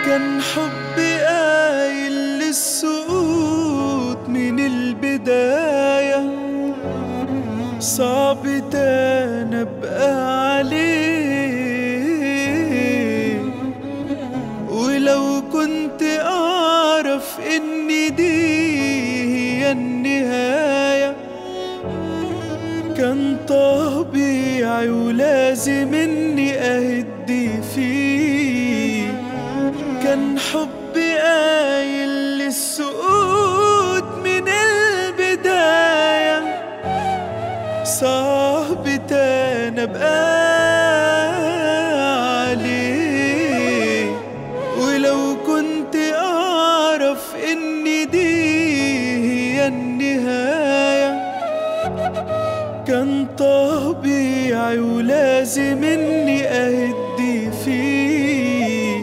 كان حبي قايل للسقوط من البداية صعب تاني ابقى عليه ولو كنت اعرف ان دي هي النهاية كان طبيعي ولازم اني اهدي فيه كان حبي قايل للسقوط من البداية صعب تاني ابقى عليه ولو كنت اعرف ان دي هي النهاية كان طبيعي ولازم اني اهدي فيه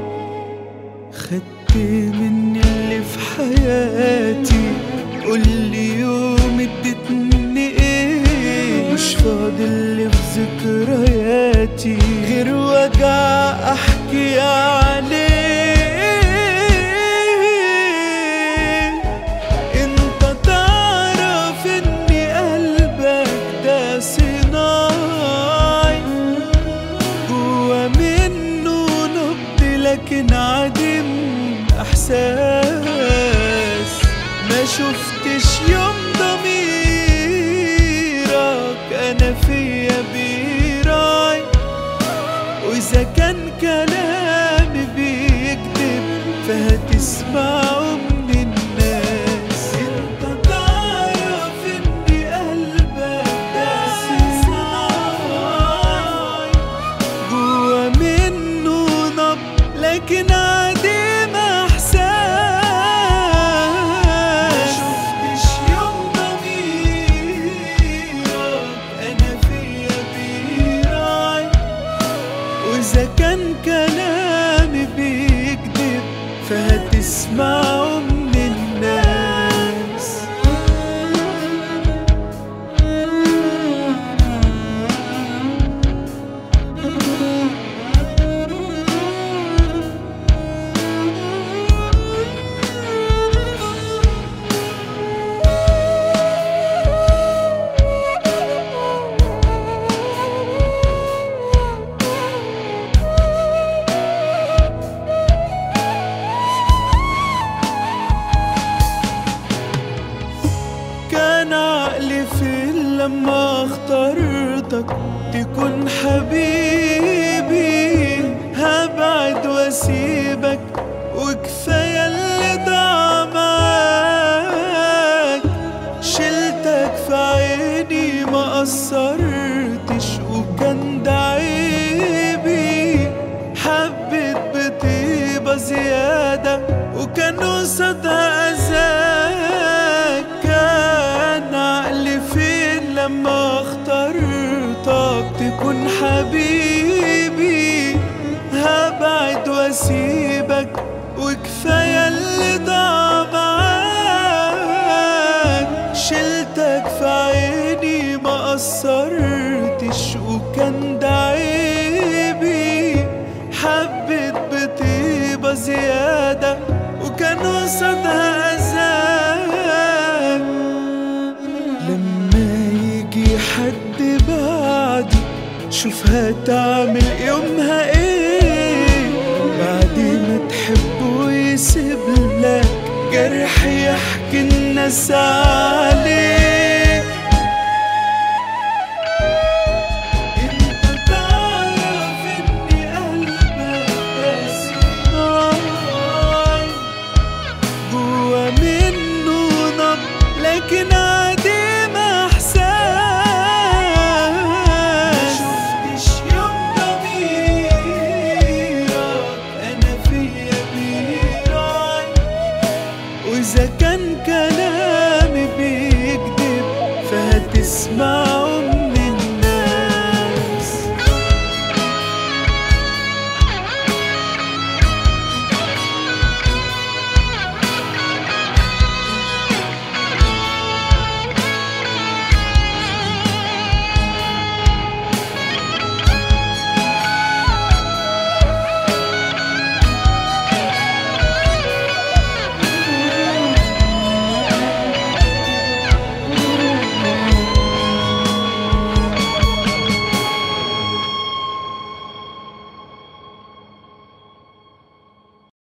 خدت مني اللي في حياتي قولي يوم اديتني ايه مش فاضل لي في ذكرياتي غير وجع احكي عليه انت تعرف اني قلبك ده صناعي جوا منه نبض لكن عدم احساس ما شفتش يوم ضميرك انا فيا بيراعي واذا كان كلامي بيكذب فهتسمعه من الناس انت تعرف اني قلبك ده صناعي جوا منه نبض لكن عديم احساس ما شفتش يوم ضميرك انا فيا بيراعي واذا كان كلامي بيكذب فهتسمعه من الناس كان عقلي فين لما اخترتك تكون حبيبي هبعد واسيبك وكفاية اللي ضاع معاك شلتك في عيني ما قصرتش وكان ده عيبي حبيت بطيبة زيادة وكان قصادها أذاك كان عقلي فين لما اخترتك تكون حبيبي هبعد واسيبك وكفاية اللي ضاع معاك شلتك في عيني ما قصرتش وكان ده عيبي حبيت بطيبة زيادة وكان قصادها أذاك لما يجي حد بعدي شوف هتعمل يومها ايه بعد ما تحب ويسيب لك جرح يحكي الناس عليه